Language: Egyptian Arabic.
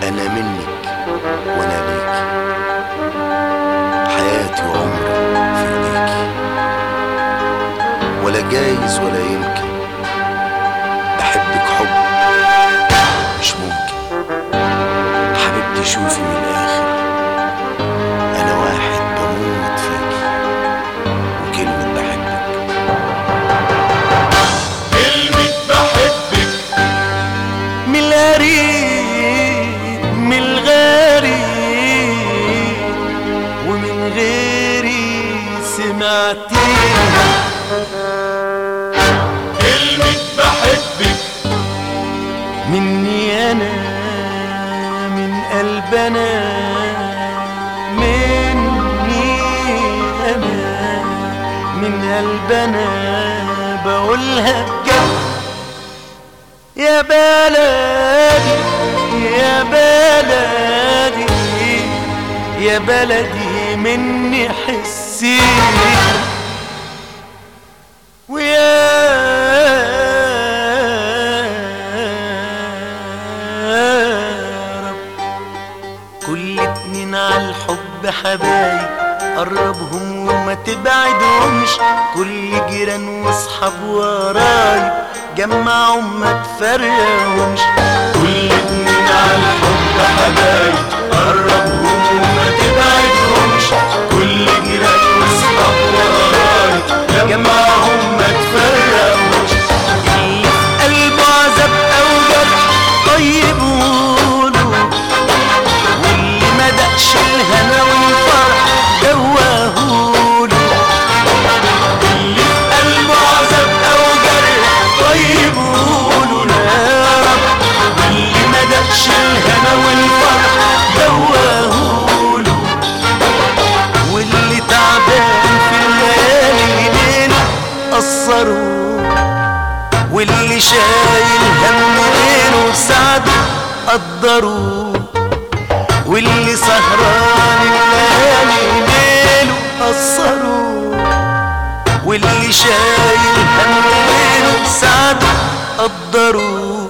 انا منك وانا ليكي حياتي وعمري في ايديكي ولا جايز ولا يمكن بحبك حب مش ممكن حبيبتي شوفي من الاخر انا واحد بموت فيكي وكلمة بحبك كلمة بحبك من القريب من الغريب ومن غيري سمعتيها كلمة بحبك مني انا من قلبنا مني انا من قلبنا بقولها بجد يا بلدي يا بلدي يا بلدي مني حسي ويا رب كل اتنين عالحب حبايب قربهم وما تبعدهمش كل جيران واصحاب ورايب جمعهم ما تفرقهمش كل اتنين عالحب حبايب قربهم وما تبعدهمش كل جيران واصحاب ورايا جمعهم ما تفرقهمش اللي في قلبه عذاب او جرح طيب قوله واللي ما دقش الهنا والفرح دواهوله اللي في قلبه عذاب او جرح طيب قوله يا رب واللي ما دقش الهنا والفرح دواهوله واللي تعبان في الليالي ليله قصروه واللي شايل هم غيره ساعده قدروه واللي سهران الليالي ليله قصروه واللي شايل هم غيره ساعده قدروه